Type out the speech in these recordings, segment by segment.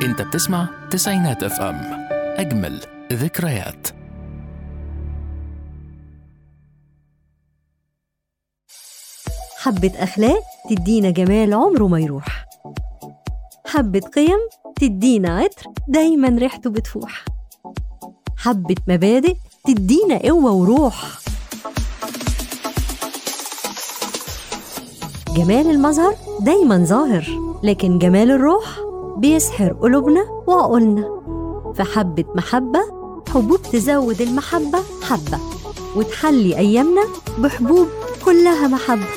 انت بتسمع تسعينات اف ام اجمل ذكريات حبة أخلاق تدينا جمال عمره ما يروح حبة قيم تدينا عطر دايما ريحته بتفوح حبة مبادئ تدينا قوة وروح جمال المظهر دايما ظاهر لكن جمال الروح بيسحر قلوبنا وعقولنا فحبة محبة حبوب تزود المحبة حبة وتحلي أيامنا بحبوب كلها محبة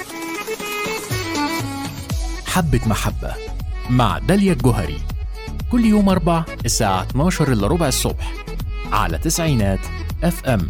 حبة محبة مع داليا الجوهري كل يوم أربع الساعة 12 إلا ربع الصبح على تسعينات اف ام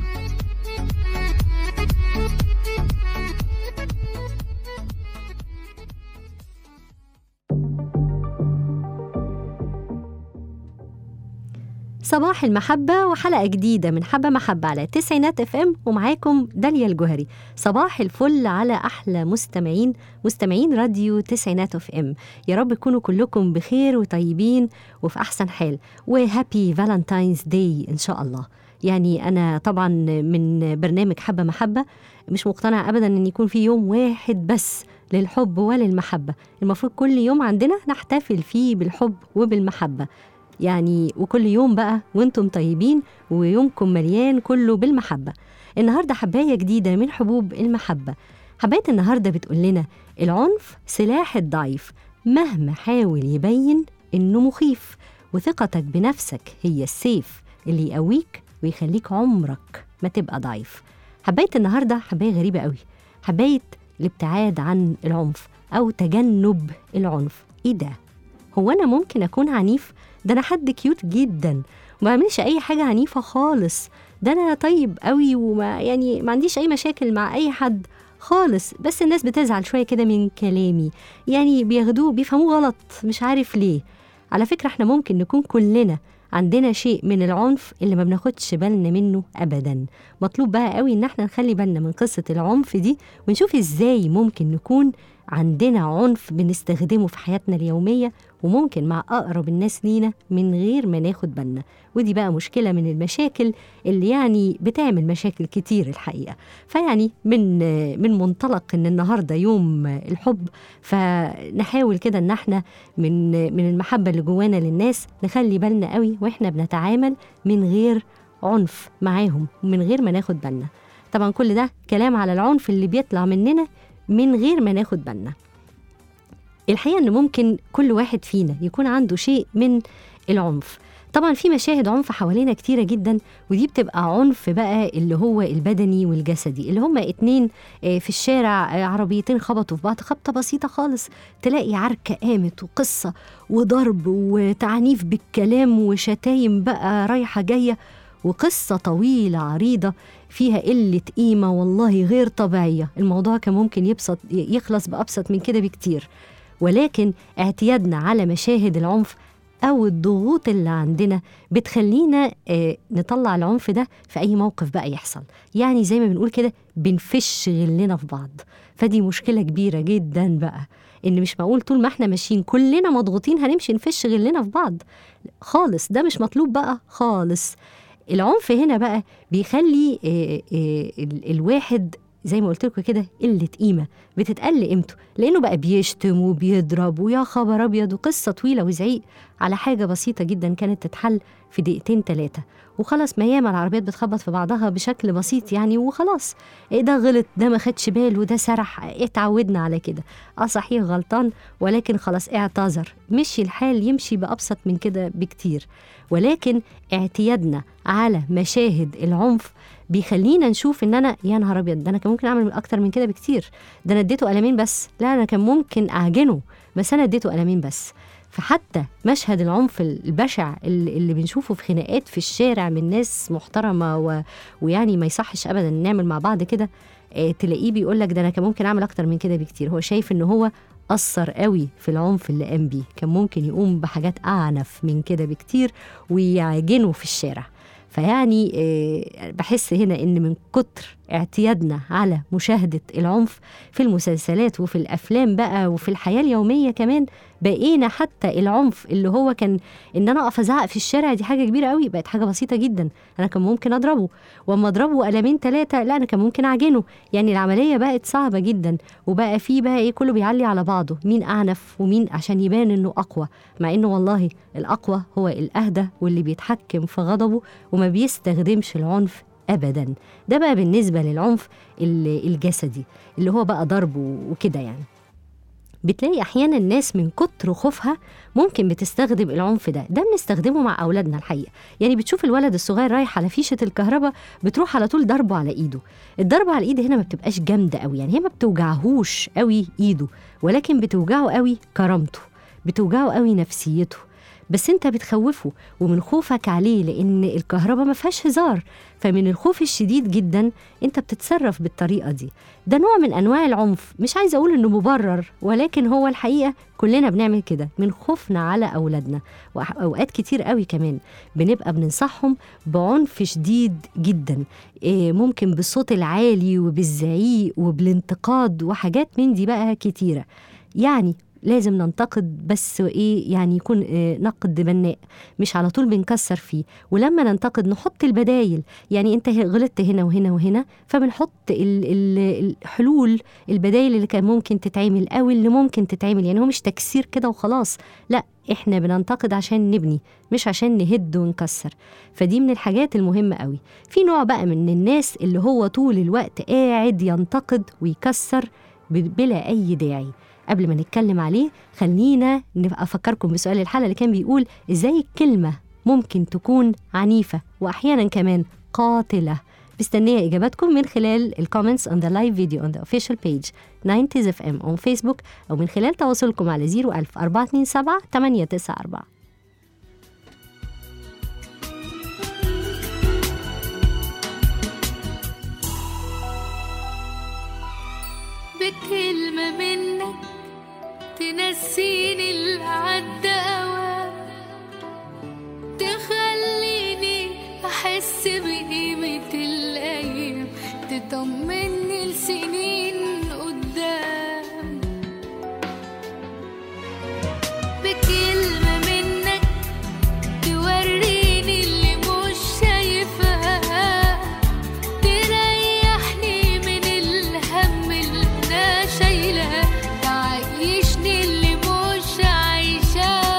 صباح المحبة وحلقة جديدة من حبة محبة على تسعينات اف ام ومعاكم داليا الجوهري صباح الفل على أحلى مستمعين مستمعين راديو تسعينات اف ام يا رب تكونوا كلكم بخير وطيبين وفي أحسن حال وهابي فالنتاينز داي إن شاء الله يعني أنا طبعا من برنامج حبة محبة مش مقتنعة أبدا أن يكون في يوم واحد بس للحب وللمحبة المفروض كل يوم عندنا نحتفل فيه بالحب وبالمحبة يعني وكل يوم بقى وانتم طيبين ويومكم مليان كله بالمحبة النهاردة حباية جديدة من حبوب المحبة حباية النهاردة بتقول لنا العنف سلاح الضعيف مهما حاول يبين إنه مخيف وثقتك بنفسك هي السيف اللي يقويك ويخليك عمرك ما تبقى ضعيف حباية النهاردة حباية غريبة قوي حباية الابتعاد عن العنف أو تجنب العنف إيه ده؟ هو أنا ممكن أكون عنيف؟ ده انا حد كيوت جدا وما بعملش اي حاجه عنيفه خالص ده انا طيب قوي وما يعني ما عنديش اي مشاكل مع اي حد خالص بس الناس بتزعل شويه كده من كلامي يعني بياخدوه بيفهموه غلط مش عارف ليه على فكره احنا ممكن نكون كلنا عندنا شيء من العنف اللي ما بناخدش بالنا منه ابدا مطلوب بقى قوي ان احنا نخلي بالنا من قصه العنف دي ونشوف ازاي ممكن نكون عندنا عنف بنستخدمه في حياتنا اليوميه وممكن مع اقرب الناس لينا من غير ما ناخد بالنا ودي بقى مشكله من المشاكل اللي يعني بتعمل مشاكل كتير الحقيقه فيعني من من منطلق ان النهارده يوم الحب فنحاول كده ان احنا من من المحبه اللي جوانا للناس نخلي بالنا قوي واحنا بنتعامل من غير عنف معاهم ومن غير ما ناخد بالنا طبعا كل ده كلام على العنف اللي بيطلع مننا من غير ما ناخد بالنا الحقيقه ان ممكن كل واحد فينا يكون عنده شيء من العنف طبعا في مشاهد عنف حوالينا كتيرة جدا ودي بتبقى عنف بقى اللي هو البدني والجسدي اللي هما اتنين في الشارع عربيتين خبطوا في بعض خبطة بسيطة خالص تلاقي عركة قامت وقصة وضرب وتعنيف بالكلام وشتايم بقى رايحة جاية وقصة طويلة عريضة فيها قلة قيمة والله غير طبيعية الموضوع كان ممكن يبسط يخلص بأبسط من كده بكتير ولكن اعتيادنا على مشاهد العنف أو الضغوط اللي عندنا بتخلينا آه نطلع العنف ده في أي موقف بقى يحصل يعني زي ما بنقول كده بنفش غلنا في بعض فدي مشكلة كبيرة جدا بقى إن مش معقول طول ما احنا ماشيين كلنا مضغوطين هنمشي نفش غلنا في بعض خالص ده مش مطلوب بقى خالص العنف هنا بقى بيخلي آه آه الواحد زي ما قلت لكم كده قله قيمه بتتقل قيمته لانه بقى بيشتم وبيضرب ويا خبر ابيض وقصه طويله وزعيق على حاجه بسيطه جدا كانت تتحل في دقيقتين ثلاثه وخلاص ما ياما العربيات بتخبط في بعضها بشكل بسيط يعني وخلاص إيه ده غلط ده ما خدش باله ده سرح اتعودنا على كده اه صحيح غلطان ولكن خلاص اعتذر مشي الحال يمشي بابسط من كده بكتير ولكن اعتيادنا على مشاهد العنف بيخلينا نشوف ان انا يا نهار ابيض ده انا كان ممكن اعمل اكتر من كده بكتير ده انا اديته قلمين بس لا انا كان ممكن اعجنه بس انا اديته قلمين بس فحتى مشهد العنف البشع اللي بنشوفه في خناقات في الشارع من ناس محترمه و... ويعني ما يصحش ابدا نعمل مع بعض كده اه تلاقيه بيقول لك ده انا كان ممكن اعمل اكتر من كده بكتير هو شايف ان هو أثر قوي في العنف اللي قام بيه كان ممكن يقوم بحاجات أعنف من كده بكتير ويعجنه في الشارع فيعني بحس هنا ان من كتر اعتيادنا على مشاهدة العنف في المسلسلات وفي الأفلام بقى وفي الحياة اليومية كمان بقينا حتى العنف اللي هو كان ان انا اقف ازعق في الشارع دي حاجه كبيره قوي بقت حاجه بسيطه جدا انا كان ممكن اضربه واما اضربه قلمين ثلاثه لا انا كان ممكن اعجنه يعني العمليه بقت صعبه جدا وبقى في بقى ايه كله بيعلي على بعضه مين اعنف ومين عشان يبان انه اقوى مع انه والله الاقوى هو الاهدى واللي بيتحكم في غضبه وما بيستخدمش العنف ابدا ده بقى بالنسبه للعنف ال- الجسدي اللي هو بقى ضرب وكده يعني بتلاقي احيانا الناس من كتر خوفها ممكن بتستخدم العنف ده ده بنستخدمه مع اولادنا الحقيقه يعني بتشوف الولد الصغير رايح على فيشه الكهرباء بتروح على طول ضربه على ايده الضربه على الايد هنا ما بتبقاش جامده قوي يعني هي ما بتوجعهوش قوي ايده ولكن بتوجعه قوي كرامته بتوجعه قوي نفسيته بس انت بتخوفه ومن خوفك عليه لان الكهرباء ما فيهاش هزار فمن الخوف الشديد جدا انت بتتصرف بالطريقه دي ده نوع من انواع العنف مش عايزه اقول انه مبرر ولكن هو الحقيقه كلنا بنعمل كده من خوفنا على اولادنا واوقات كتير قوي كمان بنبقى بننصحهم بعنف شديد جدا إيه ممكن بالصوت العالي وبالزعيق وبالانتقاد وحاجات من دي بقى كتيره يعني لازم ننتقد بس ايه يعني يكون إيه نقد بناء مش على طول بنكسر فيه ولما ننتقد نحط البدايل يعني انت غلطت هنا وهنا وهنا فبنحط ال- ال- الحلول البدايل اللي كان ممكن تتعمل او اللي ممكن تتعمل يعني هو مش تكسير كده وخلاص لا احنا بننتقد عشان نبني مش عشان نهد ونكسر فدي من الحاجات المهمة قوي في نوع بقى من الناس اللي هو طول الوقت قاعد ينتقد ويكسر ب- بلا اي داعي قبل ما نتكلم عليه خلينا نبقى افكركم بسؤال الحلقه اللي كان بيقول ازاي الكلمه ممكن تكون عنيفه واحيانا كمان قاتله مستنية إجاباتكم من خلال الكومنتس on the live video on the official page 90s FM on Facebook أو من خلال تواصلكم على 01000 427 894 بكلمة منك تنسيني اللي عدى أوام تخليني أحس بقيمة الأيام تطمني لسنين قدام بكلمة منك توريني اللي مش شايفاه تريحني من الهم اللي انا شايلاه تعيشني اللي مش عايشاه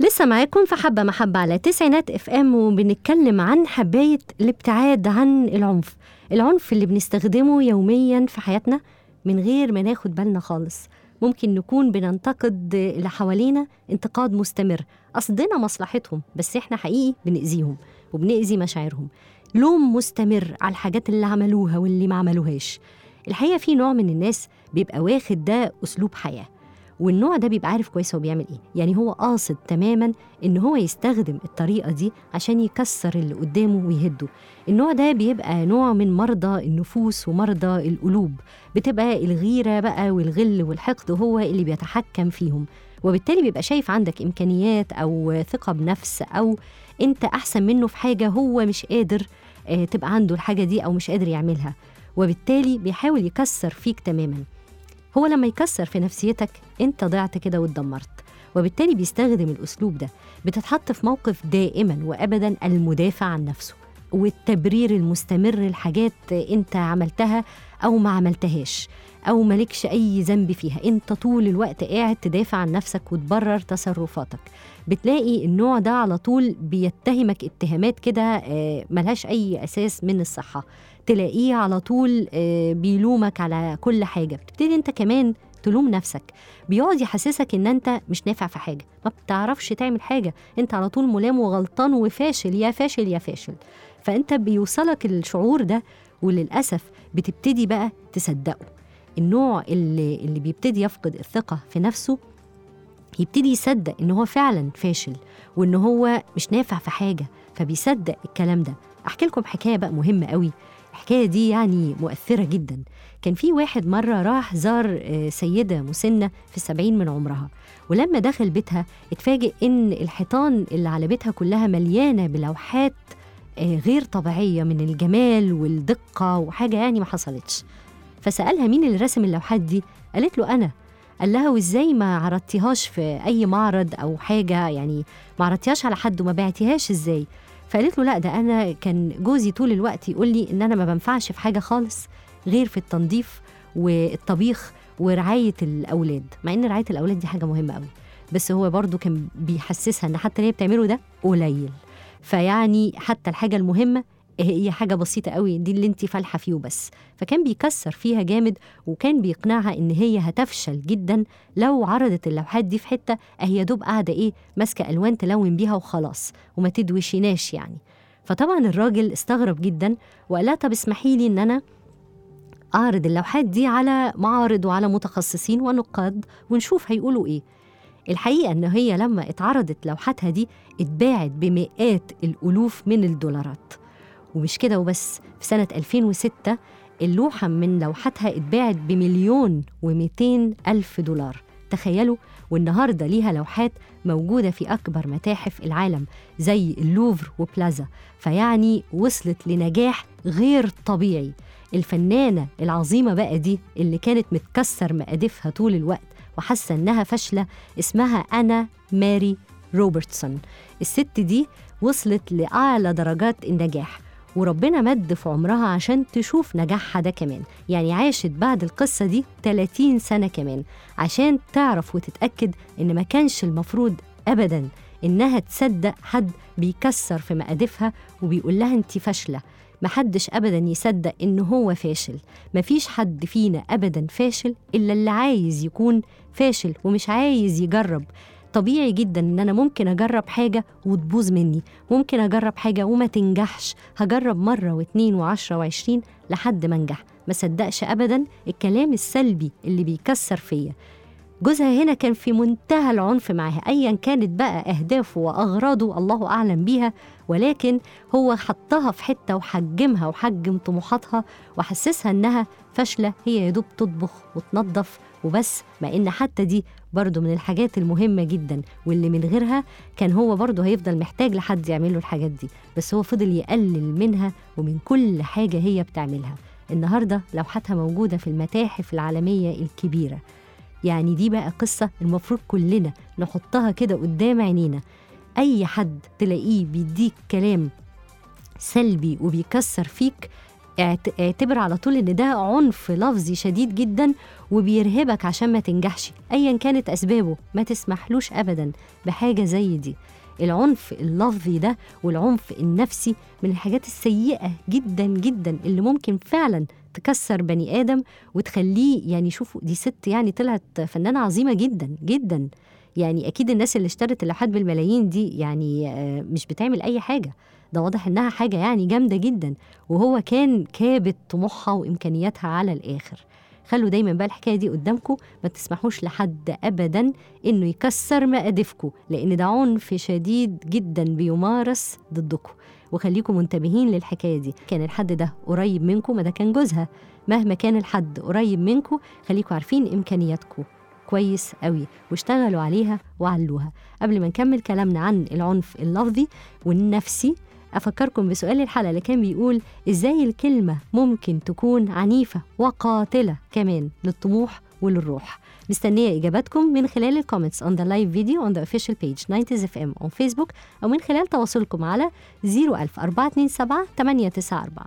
لسه معاكم في حبة محبة على تسعينات اف ام وبنتكلم عن حباية الابتعاد عن العنف العنف اللي بنستخدمه يوميا في حياتنا من غير ما ناخد بالنا خالص ممكن نكون بننتقد اللي حوالينا انتقاد مستمر قصدنا مصلحتهم بس احنا حقيقي بنأذيهم وبنأذي مشاعرهم لوم مستمر على الحاجات اللي عملوها واللي ما عملوهاش الحقيقة في نوع من الناس بيبقى واخد ده أسلوب حياة والنوع ده بيبقى عارف كويس هو بيعمل ايه يعني هو قاصد تماما ان هو يستخدم الطريقه دي عشان يكسر اللي قدامه ويهده النوع ده بيبقى نوع من مرضى النفوس ومرضى القلوب بتبقى الغيره بقى والغل والحقد هو اللي بيتحكم فيهم وبالتالي بيبقى شايف عندك امكانيات او ثقه بنفس او انت احسن منه في حاجه هو مش قادر آه، تبقى عنده الحاجه دي او مش قادر يعملها وبالتالي بيحاول يكسر فيك تماما هو لما يكسر في نفسيتك انت ضعت كده واتدمرت وبالتالي بيستخدم الاسلوب ده بتتحط في موقف دائما وابدا المدافع عن نفسه والتبرير المستمر لحاجات انت عملتها او ما عملتهاش او مالكش اي ذنب فيها انت طول الوقت قاعد تدافع عن نفسك وتبرر تصرفاتك بتلاقي النوع ده على طول بيتهمك اتهامات كده آه، ملهاش اي اساس من الصحه تلاقيه على طول آه، بيلومك على كل حاجه بتبتدي انت كمان تلوم نفسك بيقعد يحسسك ان انت مش نافع في حاجه ما بتعرفش تعمل حاجه انت على طول ملام وغلطان وفاشل يا فاشل يا فاشل فانت بيوصلك الشعور ده وللاسف بتبتدي بقى تصدقه النوع اللي اللي بيبتدي يفقد الثقه في نفسه يبتدي يصدق ان هو فعلا فاشل وان هو مش نافع في حاجه فبيصدق الكلام ده احكي لكم حكايه بقى مهمه قوي الحكايه دي يعني مؤثره جدا كان في واحد مره راح زار آه، سيده مسنه في السبعين من عمرها ولما دخل بيتها اتفاجئ ان الحيطان اللي على بيتها كلها مليانه بلوحات آه، غير طبيعيه من الجمال والدقه وحاجه يعني ما حصلتش فسالها مين اللي رسم اللوحات دي قالت له انا قال لها وازاي ما عرضتيهاش في اي معرض او حاجه يعني ما عرضتيهاش على حد وما بعتيهاش ازاي فقالت له لا ده انا كان جوزي طول الوقت يقول لي ان انا ما بنفعش في حاجه خالص غير في التنظيف والطبيخ ورعايه الاولاد مع ان رعايه الاولاد دي حاجه مهمه قوي بس هو برضو كان بيحسسها ان حتى اللي هي بتعمله ده قليل فيعني حتى الحاجه المهمه هي حاجة بسيطة قوي دي اللي انت فالحة فيه وبس فكان بيكسر فيها جامد وكان بيقنعها ان هي هتفشل جدا لو عرضت اللوحات دي في حتة اهي يا دوب قاعدة ايه ماسكة الوان تلون بيها وخلاص وما تدوشيناش يعني فطبعا الراجل استغرب جدا وقال لها طب اسمحي لي ان انا اعرض اللوحات دي على معارض وعلى متخصصين ونقاد ونشوف هيقولوا ايه الحقيقة إن هي لما اتعرضت لوحاتها دي اتباعت بمئات الألوف من الدولارات ومش كده وبس في سنة 2006 اللوحة من لوحاتها اتباعت بمليون ومئتين ألف دولار تخيلوا والنهاردة ليها لوحات موجودة في أكبر متاحف العالم زي اللوفر وبلازا فيعني وصلت لنجاح غير طبيعي الفنانة العظيمة بقى دي اللي كانت متكسر مقادفها طول الوقت وحاسة إنها فاشلة اسمها أنا ماري روبرتسون الست دي وصلت لأعلى درجات النجاح وربنا مد في عمرها عشان تشوف نجاحها ده كمان يعني عاشت بعد القصة دي 30 سنة كمان عشان تعرف وتتأكد إن ما كانش المفروض أبدا إنها تصدق حد بيكسر في مقادفها وبيقول لها أنت فاشلة محدش أبدا يصدق إن هو فاشل مفيش حد فينا أبدا فاشل إلا اللي عايز يكون فاشل ومش عايز يجرب طبيعي جدا ان انا ممكن اجرب حاجه وتبوظ مني ممكن اجرب حاجه وما تنجحش هجرب مره واتنين وعشرة وعشرين لحد ما انجح ما صدقش ابدا الكلام السلبي اللي بيكسر فيا جوزها هنا كان في منتهى العنف معاها ايا كانت بقى اهدافه واغراضه الله اعلم بيها ولكن هو حطها في حته وحجمها وحجم طموحاتها وحسسها انها فاشله هي يا دوب تطبخ وتنظف وبس مع ان حتى دي برضه من الحاجات المهمة جدا واللي من غيرها كان هو برضه هيفضل محتاج لحد يعمل له الحاجات دي بس هو فضل يقلل منها ومن كل حاجة هي بتعملها النهاردة لوحاتها موجودة في المتاحف العالمية الكبيرة يعني دي بقى قصة المفروض كلنا نحطها كده قدام عينينا أي حد تلاقيه بيديك كلام سلبي وبيكسر فيك اعت- اعتبر على طول ان ده عنف لفظي شديد جدا وبيرهبك عشان ما تنجحش ايا كانت اسبابه ما تسمحلوش ابدا بحاجه زي دي العنف اللفظي ده والعنف النفسي من الحاجات السيئه جدا جدا اللي ممكن فعلا تكسر بني ادم وتخليه يعني شوفوا دي ست يعني طلعت فنانه عظيمه جدا جدا يعني اكيد الناس اللي اشترت اللوحات بالملايين دي يعني آه، مش بتعمل اي حاجه ده واضح انها حاجه يعني جامده جدا وهو كان كابت طموحها وامكانياتها على الاخر خلوا دايما بقى الحكايه دي قدامكم ما تسمحوش لحد ابدا انه يكسر مقادفكم لان ده عنف شديد جدا بيمارس ضدكم وخليكم منتبهين للحكايه دي كان الحد ده قريب منكم ما ده كان جوزها مهما كان الحد قريب منكم خليكم عارفين امكانياتكم كويس قوي واشتغلوا عليها وعلوها قبل ما نكمل كلامنا عن العنف اللفظي والنفسي أفكركم بسؤال الحلقة اللي كان بيقول إزاي الكلمة ممكن تكون عنيفة وقاتلة كمان للطموح وللروح مستنية إجاباتكم من خلال الكومنتس on the live video on the official page 90s FM on Facebook أو من خلال تواصلكم على 01000 427 894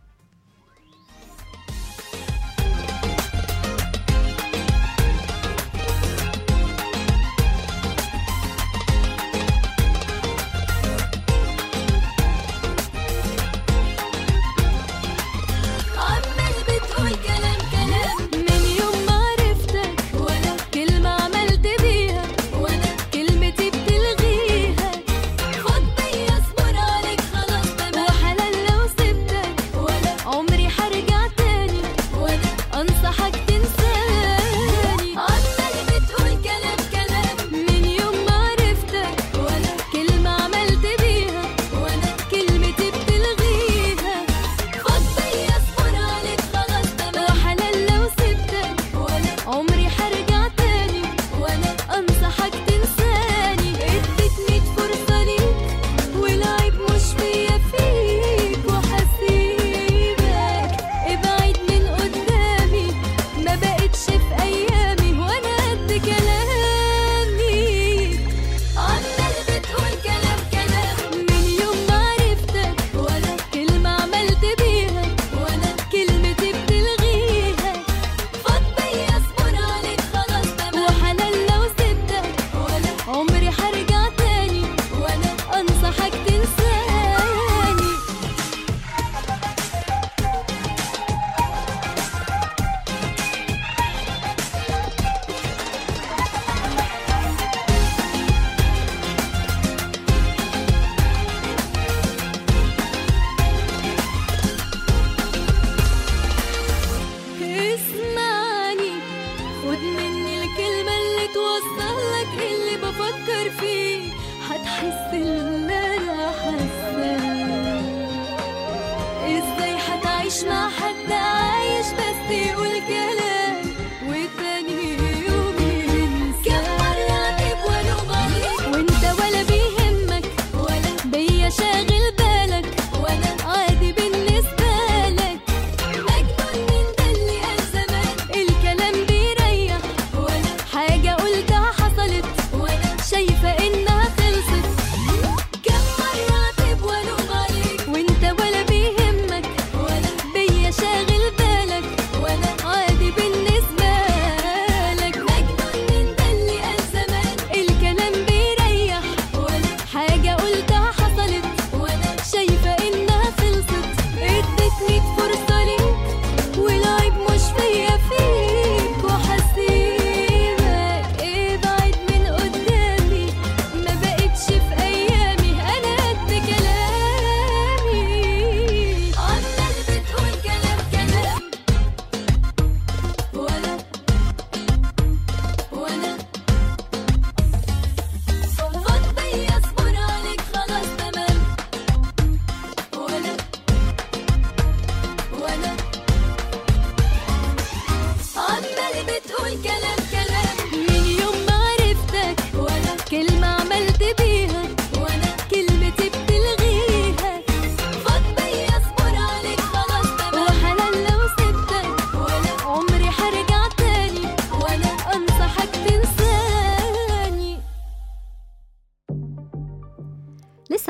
عمال بتقول كلام كلام من يوم ما عرفتك ولا كلمة عملت بيها ولا كلمتي بتلغيها خد بيا اصبر عليك خلاص تمام وحلال لو سبتك ولا عمري هرجع تاني ولا انصحك تنساني عمال بتقول كلام كلام من يوم ما عرفتك ولا كلمة عملت بيها ولا كلمتي بتلغيها خد بيا اصبر عليك خلاص تمام وحلال لو سبتك ولا عمري هرجع تاني ولا انصحك تنساني اديتني فرصة ليك والعيب مش فيا فيك وحسيبك ابعد من قدامي ما بقتش في ايامي وانا قد كلامي عمال بتقول كلام كلام من يوم ما عرفتك ولا كلمة عملت بيها ولا كلمتي بتلغيها خد بيا اصبر عليك خلاص تمام وحلال لو سبتك ولا عمري هرجع تاني ولا انصحك تنساني اسمعني خد مني الكلمة اللي توصل لك اللي بفكر فيه هتحس اللي انا حاساه ازاي هتعيش مع حد عايش بس يقول كلام وتاني يوم ينسى كم مرة اعتب والوم عليك وانت ولا بيهمك ولا بيا شاغل بالك ولا عادي بالنسبة لك مجنون من ده اللي قال زمان الكلام بيريح ولا حاجة قلتها حصلت ولا شايفة انها خلصت كم مرة اعتب والوم عليك وانت ولا بيهمك ولا بيا شاغل بالك ولا عادي بالنسبة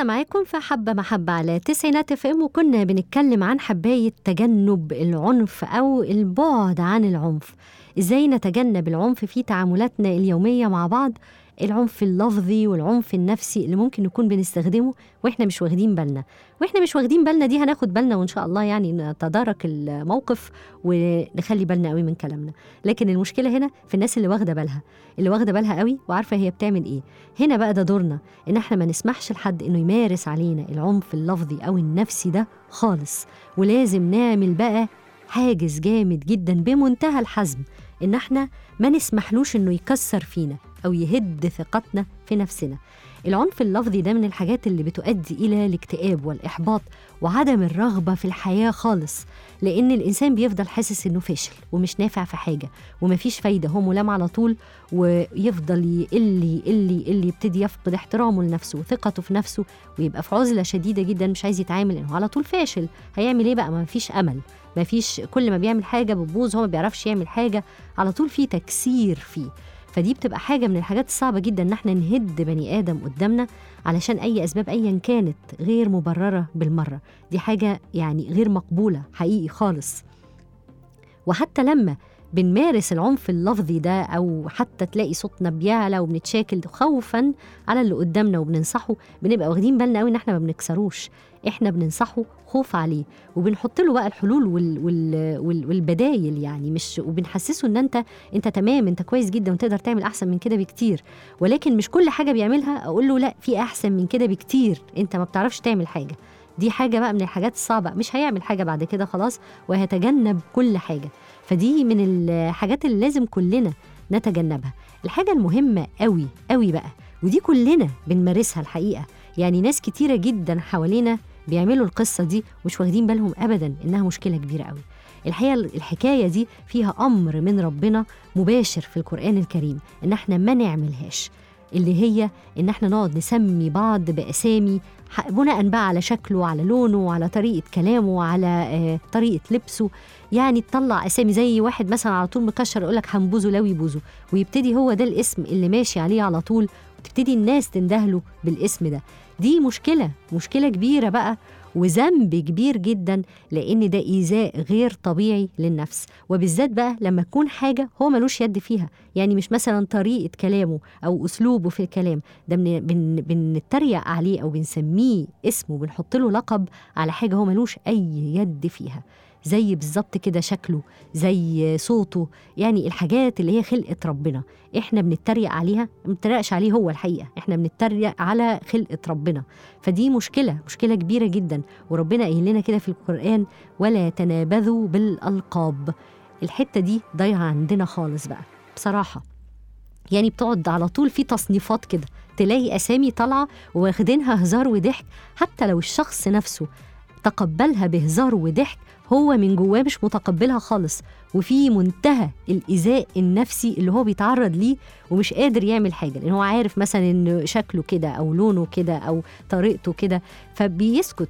لسه معاكم في حبة محبة على تسعينات اف ام وكنا بنتكلم عن حباية تجنب العنف أو البعد عن العنف ازاي نتجنب العنف في تعاملاتنا اليومية مع بعض العنف اللفظي والعنف النفسي اللي ممكن نكون بنستخدمه واحنا مش واخدين بالنا واحنا مش واخدين بالنا دي هناخد بالنا وان شاء الله يعني نتدارك الموقف ونخلي بالنا قوي من كلامنا لكن المشكله هنا في الناس اللي واخده بالها اللي واخده بالها قوي وعارفه هي بتعمل ايه هنا بقى ده دورنا ان احنا ما نسمحش لحد انه يمارس علينا العنف اللفظي او النفسي ده خالص ولازم نعمل بقى حاجز جامد جدا بمنتهى الحزم ان احنا ما نسمحلوش انه يكسر فينا او يهد ثقتنا في نفسنا العنف اللفظي ده من الحاجات اللي بتؤدي الى الاكتئاب والاحباط وعدم الرغبه في الحياه خالص لان الانسان بيفضل حاسس انه فاشل ومش نافع في حاجه ومفيش فايده هو ملام على طول ويفضل يقل يقل يقل يبتدي يفقد احترامه لنفسه وثقته في نفسه ويبقى في عزله شديده جدا مش عايز يتعامل لانه على طول فاشل هيعمل ايه بقى ما فيش امل ما فيش كل ما بيعمل حاجه بتبوظ هو ما بيعرفش يعمل حاجه على طول في تكسير فيه فدي بتبقى حاجه من الحاجات الصعبه جدا ان احنا نهد بني ادم قدامنا علشان اي اسباب ايا كانت غير مبرره بالمره دي حاجه يعني غير مقبوله حقيقي خالص وحتى لما بنمارس العنف اللفظي ده او حتى تلاقي صوتنا بيعلى وبنتشاكل خوفا على اللي قدامنا وبننصحه بنبقى واخدين بالنا قوي ان احنا ما بنكسروش احنا بننصحه خوف عليه وبنحط له بقى الحلول وال وال وال والبدايل يعني مش وبنحسسه ان انت انت تمام انت كويس جدا وتقدر تعمل احسن من كده بكتير ولكن مش كل حاجه بيعملها اقول له لا في احسن من كده بكتير انت ما بتعرفش تعمل حاجه دي حاجه بقى من الحاجات الصعبه مش هيعمل حاجه بعد كده خلاص وهيتجنب كل حاجه فدي من الحاجات اللي لازم كلنا نتجنبها الحاجه المهمه قوي قوي بقى ودي كلنا بنمارسها الحقيقه يعني ناس كتيره جدا حوالينا بيعملوا القصه دي ومش واخدين بالهم ابدا انها مشكله كبيره قوي الحقيقه الحكايه دي فيها امر من ربنا مباشر في القران الكريم ان احنا ما نعملهاش اللي هي ان احنا نقعد نسمي بعض باسامي بناء بقى على شكله على لونه على طريقه كلامه على آه طريقه لبسه يعني تطلع اسامي زي واحد مثلا على طول مكشر يقول لك هنبوزه لو يبوزه ويبتدي هو ده الاسم اللي ماشي عليه على طول وتبتدي الناس تندهله بالاسم ده دي مشكله مشكله كبيره بقى وذنب كبير جدا لان ده ايذاء غير طبيعي للنفس وبالذات بقى لما تكون حاجه هو ملوش يد فيها يعني مش مثلا طريقه كلامه او اسلوبه في الكلام ده بن بن بنتريق عليه او بنسميه اسمه بنحط له لقب على حاجه هو ملوش اي يد فيها زي بالظبط كده شكله زي صوته يعني الحاجات اللي هي خلقة ربنا احنا بنتريق عليها ما بنتريقش عليه هو الحقيقة احنا بنتريق على خلقة ربنا فدي مشكلة مشكلة كبيرة جدا وربنا قايل لنا كده في القرآن ولا تنابذوا بالألقاب الحتة دي ضايعة عندنا خالص بقى بصراحة يعني بتقعد على طول في تصنيفات كده تلاقي أسامي طالعة واخدينها هزار وضحك حتى لو الشخص نفسه تقبلها بهزار وضحك هو من جواه مش متقبلها خالص وفي منتهى الإيذاء النفسي اللي هو بيتعرض ليه ومش قادر يعمل حاجة لأن هو عارف مثلا إن شكله كده أو لونه كده أو طريقته كده فبيسكت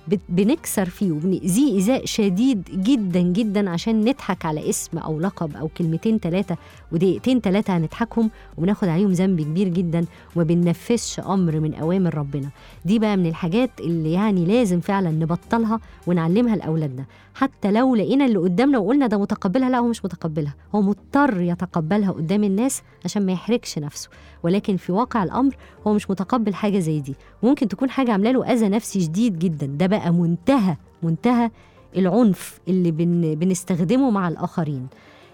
بنكسر فيه وبنأذيه إيذاء شديد جدا جدا عشان نضحك على اسم أو لقب أو كلمتين ثلاثة ودقيقتين ثلاثة هنضحكهم وبناخد عليهم ذنب كبير جدا وما بننفذش أمر من أوامر ربنا دي بقى من الحاجات اللي يعني لازم فعلا نبطلها ونعلمها لأولادنا حتى لو لقينا اللي قدامنا وقلنا ده متقبلها لا هو مش متقبلها هو مضطر يتقبلها قدام الناس عشان ما يحرجش نفسه ولكن في واقع الامر هو مش متقبل حاجه زي دي ممكن تكون حاجه عامله له اذى نفسي شديد جدا ده بقى منتهى منتهى العنف اللي بن بنستخدمه مع الاخرين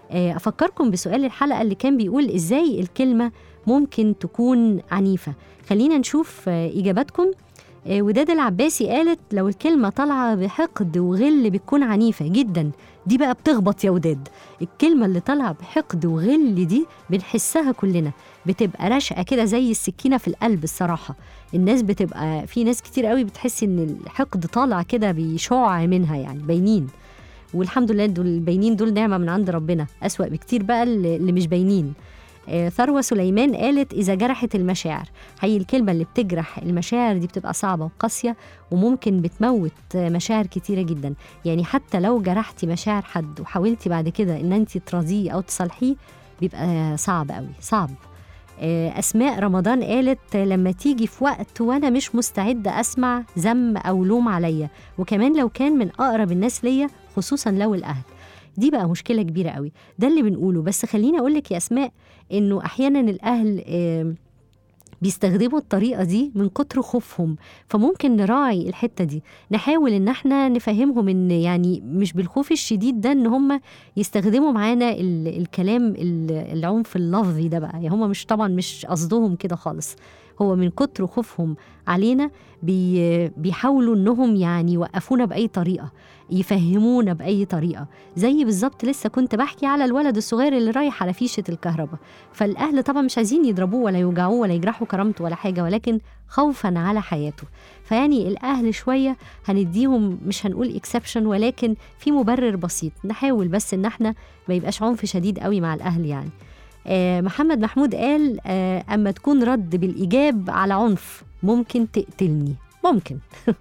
افكركم بسؤال الحلقه اللي كان بيقول ازاي الكلمه ممكن تكون عنيفه خلينا نشوف اجاباتكم وداد العباسي قالت لو الكلمة طالعة بحقد وغل بتكون عنيفة جدا دي بقى بتخبط يا وداد الكلمة اللي طالعة بحقد وغل دي بنحسها كلنا بتبقى رشقة كده زي السكينة في القلب الصراحة الناس بتبقى في ناس كتير قوي بتحس ان الحقد طالع كده بيشع منها يعني باينين والحمد لله دول الباينين دول نعمة من عند ربنا أسوأ بكتير بقى اللي مش باينين ثروة سليمان قالت إذا جرحت المشاعر هي الكلمة اللي بتجرح المشاعر دي بتبقى صعبة وقاسية وممكن بتموت مشاعر كتيرة جدا يعني حتى لو جرحتي مشاعر حد وحاولتي بعد كده إن أنت تراضيه أو تصالحيه بيبقى صعب قوي صعب آه، أسماء رمضان قالت لما تيجي في وقت وأنا مش مستعدة أسمع ذم أو لوم عليا وكمان لو كان من أقرب الناس ليا خصوصا لو الأهل دي بقى مشكلة كبيرة قوي ده اللي بنقوله بس خليني أقول لك يا أسماء إنه أحيانا الأهل آه، بيستخدموا الطريقة دي من كتر خوفهم فممكن نراعي الحتة دي نحاول ان احنا نفهمهم ان يعني مش بالخوف الشديد ده ان هم يستخدموا معانا ال- الكلام ال- العنف اللفظي ده بقى يعني هم مش طبعا مش قصدهم كده خالص هو من كتر خوفهم علينا بي بيحاولوا انهم يعني يوقفونا باي طريقه يفهمونا باي طريقه زي بالظبط لسه كنت بحكي على الولد الصغير اللي رايح على فيشه الكهرباء فالاهل طبعا مش عايزين يضربوه ولا يوجعوه ولا يجرحوا كرامته ولا حاجه ولكن خوفا على حياته فيعني الاهل شويه هنديهم مش هنقول اكسبشن ولكن في مبرر بسيط نحاول بس ان احنا ما يبقاش عنف شديد قوي مع الاهل يعني آه محمد محمود قال آه اما تكون رد بالايجاب على عنف ممكن تقتلني ممكن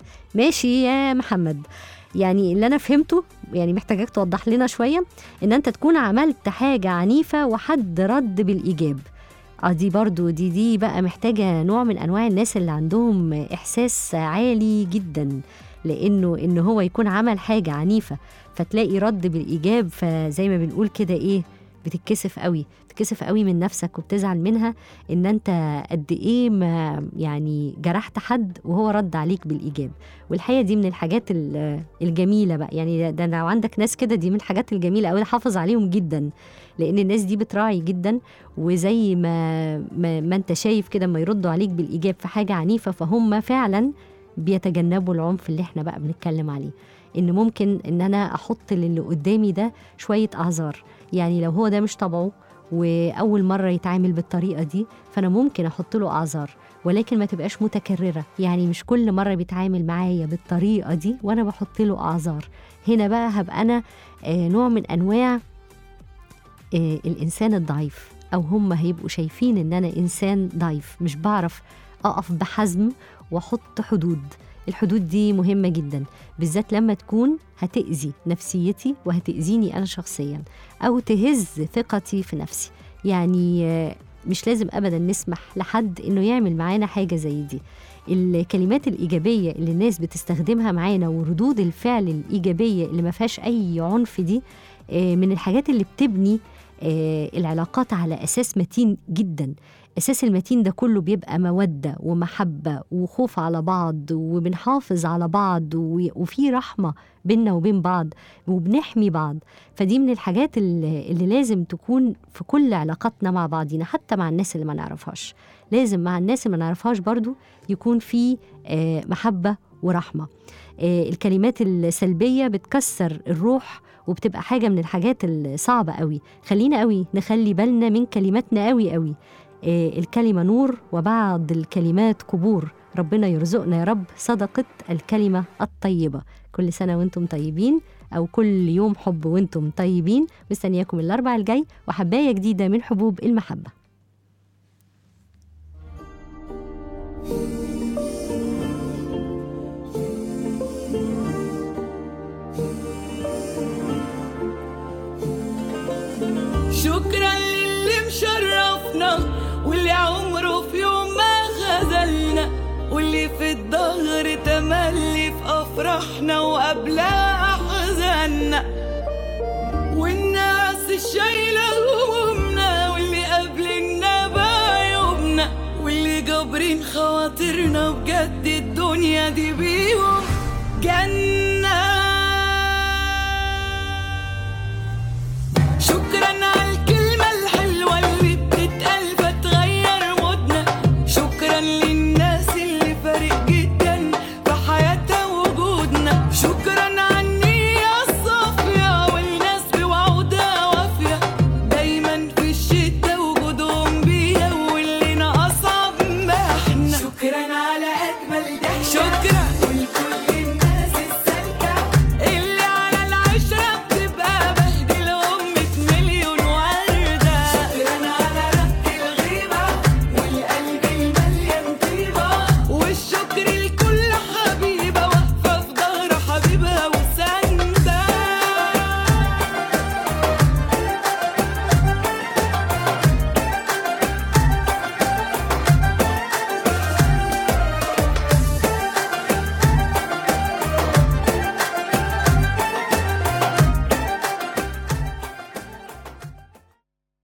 ماشي يا محمد يعني اللي انا فهمته يعني محتاجاك توضح لنا شويه ان انت تكون عملت حاجه عنيفه وحد رد بالايجاب اه دي برضو دي دي بقى محتاجه نوع من انواع الناس اللي عندهم احساس عالي جدا لانه ان هو يكون عمل حاجه عنيفه فتلاقي رد بالايجاب فزي ما بنقول كده ايه بتتكسف قوي بتتكسف قوي من نفسك وبتزعل منها ان انت قد ايه ما يعني جرحت حد وهو رد عليك بالايجاب والحقيقه دي من الحاجات ال- الجميله بقى يعني ده, ده لو عندك ناس كده دي من الحاجات الجميله قوي حافظ عليهم جدا لان الناس دي بتراعي جدا وزي ما ما, ما انت شايف كده ما يردوا عليك بالايجاب في حاجه عنيفه فهم فعلا بيتجنبوا العنف اللي احنا بقى بنتكلم عليه ان ممكن ان انا احط للي قدامي ده شويه اعذار يعني لو هو ده مش طبعه واول مره يتعامل بالطريقه دي فانا ممكن احط له اعذار ولكن ما تبقاش متكرره يعني مش كل مره بيتعامل معايا بالطريقه دي وانا بحط له اعذار هنا بقى هبقى انا آه، نوع من انواع آه، الانسان الضعيف او هم هيبقوا شايفين ان انا انسان ضعيف مش بعرف اقف بحزم واحط حدود الحدود دي مهمه جدا بالذات لما تكون هتاذي نفسيتي وهتاذيني انا شخصيا او تهز ثقتي في نفسي يعني آه، مش لازم ابدا نسمح لحد انه يعمل معانا حاجه زي دي الكلمات الايجابيه اللي الناس بتستخدمها معانا وردود الفعل الايجابيه اللي ما فيهاش اي عنف دي آه، من الحاجات اللي بتبني آه، العلاقات على اساس متين جدا اساس المتين ده كله بيبقى موده ومحبه وخوف على بعض وبنحافظ على بعض و- وفي رحمه بينا وبين بعض وبنحمي بعض فدي من الحاجات اللي, اللي لازم تكون في كل علاقاتنا مع بعضينا حتى مع الناس اللي ما نعرفهاش لازم مع الناس اللي ما نعرفهاش برضو يكون في آه، محبه ورحمه آه، الكلمات السلبيه بتكسر الروح وبتبقى حاجه من الحاجات الصعبه قوي خلينا قوي نخلي بالنا من كلماتنا قوي قوي آه، الكلمه نور وبعض الكلمات قبور ربنا يرزقنا يا رب صدقه الكلمه الطيبه كل سنه وانتم طيبين او كل يوم حب وانتم طيبين مستنياكم الاربع الجاي وحبايه جديده من حبوب المحبه شكرا للي مشرفنا واللي عمره في يوم ما خذلنا واللي في الظهر تملي في افراحنا وقبلها احزاننا والناس الشايله همومنا واللي قابلنا بعيوبنا واللي جابرين خواطرنا بجد الدنيا دي بيهم جنة